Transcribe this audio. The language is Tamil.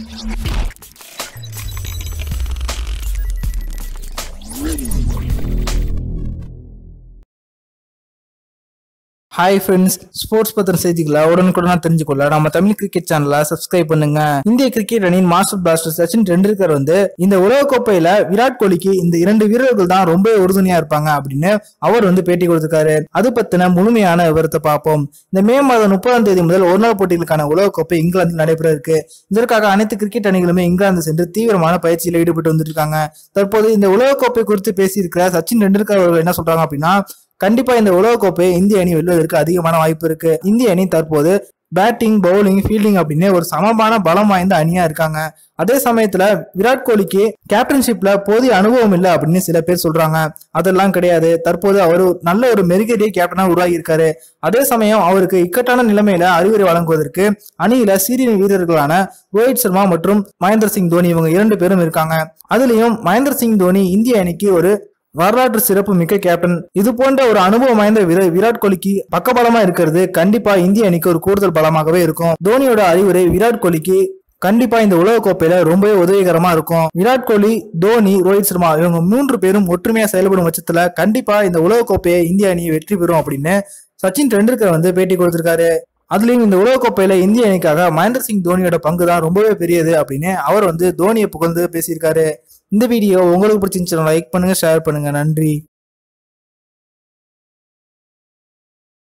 ஹாய் ஃப்ரெண்ட்ஸ் ஸ்போர்ட்ஸ் பத்தின செய்திகளை உடனுக்குடனா தெரிஞ்சுக்கொள்ள நம்ம தமிழ் கிரிக்கெட் சேனலை சப்ஸ்கிரைப் பண்ணுங்க இந்திய கிரிக்கெட் அணியின் மாஸ்டர் பிளாஸ்டர் சச்சின் டெண்டுல்கர் வந்து இந்த உலகக்கோப்பையில விராட் கோலிக்கு இந்த இரண்டு வீரர்கள் தான் ரொம்ப உறுதுணையா இருப்பாங்க அப்படின்னு அவர் வந்து பேட்டி கொடுத்திருக்காரு அது பத்தின முழுமையான விவரத்தை பார்ப்போம் இந்த மே மாதம் முப்பதாம் தேதி முதல் ஒருநாள் போட்டிகளுக்கான உலகக்கோப்பை இங்கிலாந்தில் நடைபெற இருக்கு இதற்காக அனைத்து கிரிக்கெட் அணிகளுமே இங்கிலாந்து சென்று தீவிரமான பயிற்சியில் ஈடுபட்டு வந்துட்டு இருக்காங்க தற்போது இந்த உலகக்கோப்பை குறித்து பேசியிருக்கிற சச்சின் டெண்டுல்கர் அவர்கள் என்ன சொல்றாங்க அப்படின்னா கண்டிப்பா இந்த உலகக்கோப்பையை இந்திய அணி வெல்வதற்கு அதிகமான வாய்ப்பு இருக்கு இந்திய அணி தற்போது பேட்டிங் பவுலிங் ஃபீல்டிங் அப்படின்னு ஒரு சமமான பலம் வாய்ந்த அணியா இருக்காங்க அதே சமயத்துல விராட் கோலிக்கு கேப்டன்ஷிப்ல போதிய அனுபவம் இல்லை அப்படின்னு சில பேர் சொல்றாங்க அதெல்லாம் கிடையாது தற்போது அவர் நல்ல ஒரு மெருகேறிய கேப்டனா உருவாகி இருக்காரு அதே சமயம் அவருக்கு இக்கட்டான நிலைமையில அறிவுரை வழங்குவதற்கு அணியில சீரிய வீரர்களான ரோஹித் சர்மா மற்றும் மகேந்திர சிங் தோனி இவங்க இரண்டு பேரும் இருக்காங்க அதுலயும் மகேந்திர சிங் தோனி இந்திய அணிக்கு ஒரு வரலாற்று சிறப்பு மிக்க கேப்டன் இது போன்ற ஒரு அனுபவம் வாய்ந்த வீரர் விராட் கோலிக்கு பக்கபலமா இருக்கிறது கண்டிப்பா இந்திய அணிக்கு ஒரு கூடுதல் பலமாகவே இருக்கும் தோனியோட அறிவுரை விராட் கோலிக்கு கண்டிப்பா இந்த உலக கோப்பையில ரொம்பவே உதவிகரமா இருக்கும் விராட் கோலி தோனி ரோஹித் சர்மா இவங்க மூன்று பேரும் ஒற்றுமையா செயல்படும் பட்சத்துல கண்டிப்பா இந்த உலக கோப்பையை இந்திய அணி வெற்றி பெறும் அப்படின்னு சச்சின் டெண்டுல்கர் வந்து பேட்டி கொடுத்திருக்காரு அதுலயும் இந்த உலகக்கோப்பையில இந்திய அணிக்காக மகேந்திர சிங் தோனியோட பங்கு தான் ரொம்பவே பெரியது அப்படின்னு அவர் வந்து தோனியை புகழ்ந்து பேசியிருக்காரு இந்த வீடியோ உங்களுக்கு பிடிச்சிருந்துச்சுன்னா லைக் பண்ணுங்க ஷேர் பண்ணுங்க நன்றி